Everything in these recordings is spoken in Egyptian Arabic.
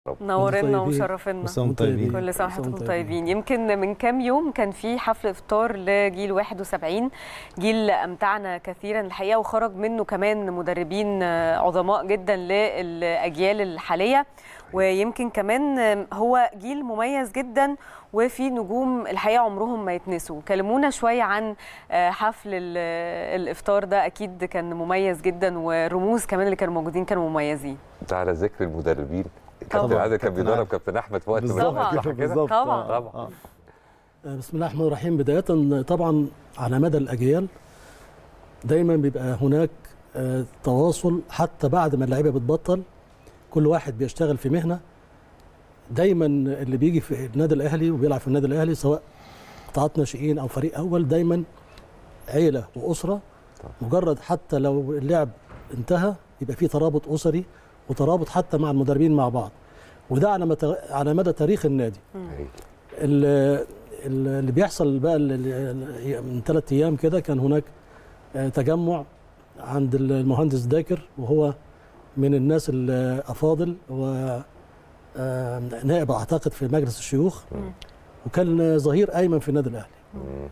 نورنا طيبين. ومشرفينا كل سنة وانتم طيبين كل سنه كل سنة وحضراتكم وانتم طيبين يمكن من كام يوم كان في حفل افطار لجيل 71 جيل امتعنا كثيرا الحقيقه وخرج منه كمان مدربين عظماء جدا للاجيال الحاليه ويمكن كمان هو جيل مميز جدا وفي نجوم الحقيقه عمرهم ما يتنسوا كلمونا شويه عن حفل ال- الافطار ده اكيد كان مميز جدا والرموز كمان اللي كانوا موجودين كانوا مميزين انت على ذكر المدربين كابتن طبعاً. عادل كان كابتن بيدرب عادل. كابتن احمد في وقت من بالظبط الأوقات، طبعاً. صح كده؟ بالظبط طبعاً. آه، طبعاً. آه. بسم الله الرحمن الرحيم بداية طبعا على مدى الأجيال دايما بيبقى هناك آه، تواصل حتى بعد ما اللعيبة بتبطل كل واحد بيشتغل في مهنة دايما اللي بيجي في النادي الأهلي وبيلعب في النادي الأهلي سواء قطاعات ناشئين أو فريق أول دايما عيلة وأسرة مجرد حتى لو اللعب انتهى يبقى في ترابط أسري وترابط حتى مع المدربين مع بعض وده على مت- على مدى تاريخ النادي هايل. ال- ال- اللي بيحصل بقى ال- ال- من ثلاث ايام كده كان هناك آه، تجمع عند المهندس داكر وهو من الناس الافاضل و آه، نائب اعتقد في مجلس الشيوخ مم. وكان ظهير ايمن في النادي الاهلي مم.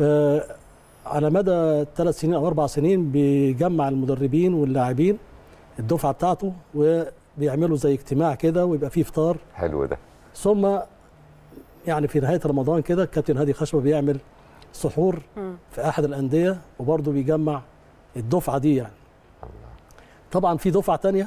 فعلى مدى ثلاث سنين او اربع سنين بيجمع المدربين واللاعبين الدفعه بتاعته وبيعملوا زي اجتماع كده ويبقى فيه فطار حلو ده ثم يعني في نهايه رمضان كده الكابتن هادي خشبه بيعمل سحور مم. في احد الانديه وبرضه بيجمع الدفعه دي يعني طبعا في دفعه تانية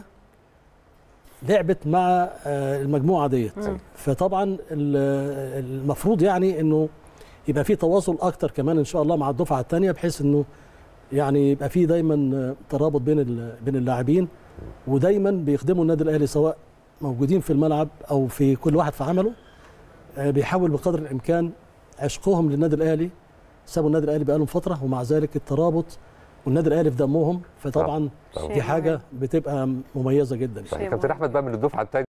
لعبت مع آه، المجموعه ديت مم. فطبعا ال- المفروض يعني انه يبقى في تواصل اكتر كمان ان شاء الله مع الدفعه الثانيه بحيث انه يعني يبقى في دايما آه، ترابط بين ال- بين اللاعبين ودايما بيخدموا النادي الاهلي سواء موجودين في الملعب او في كل واحد في عمله آه، بيحاول بقدر الامكان عشقهم للنادي الاهلي سابوا النادي الاهلي بقالهم فتره ومع ذلك الترابط والنادي الاهلي في دمهم فطبعا طبعاً. دي حاجه بتبقى مميزه جدا طيب كابتن احمد بقى من الدفعه الثانيه